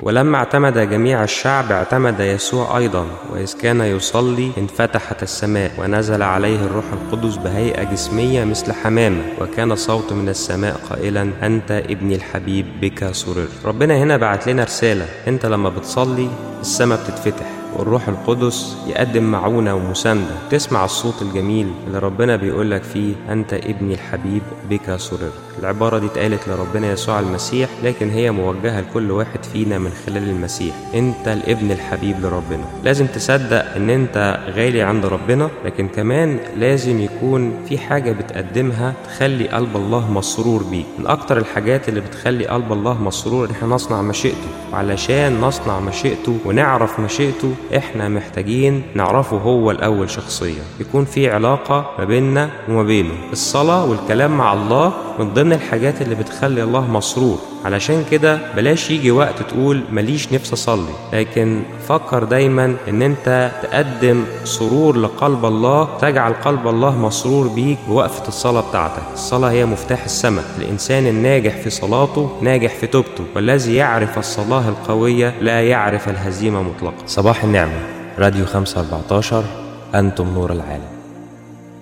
ولما اعتمد جميع الشعب اعتمد يسوع أيضا وإذ كان يصلي انفتحت السماء ونزل عليه الروح القدس بهيئة جسمية مثل حمامة وكان صوت من السماء قائلا أنت ابني الحبيب بك سررت ربنا هنا بعت لنا رسالة أنت لما بتصلي السماء بتتفتح والروح القدس يقدم معونة ومساندة تسمع الصوت الجميل اللي ربنا بيقولك فيه أنت ابني الحبيب بك سررت العبارة دي اتقالت لربنا يسوع المسيح لكن هي موجهة لكل واحد فينا من خلال المسيح انت الابن الحبيب لربنا لازم تصدق ان انت غالي عند ربنا لكن كمان لازم يكون في حاجة بتقدمها تخلي قلب الله مسرور بيك من اكتر الحاجات اللي بتخلي قلب الله مسرور ان احنا نصنع مشيئته وعلشان نصنع مشيئته ونعرف مشيئته احنا محتاجين نعرفه هو الاول شخصيا يكون في علاقة ما بيننا وما بينه الصلاة والكلام مع الله من ضمن الحاجات اللي بتخلي الله مسرور علشان كده بلاش يجي وقت تقول ماليش نفس اصلي لكن فكر دايما ان انت تقدم سرور لقلب الله تجعل قلب الله مسرور بيك بوقفة الصلاة بتاعتك الصلاة هي مفتاح السماء الانسان الناجح في صلاته ناجح في توبته والذي يعرف الصلاة القوية لا يعرف الهزيمة مطلقا صباح النعمة راديو 514 أنتم نور العالم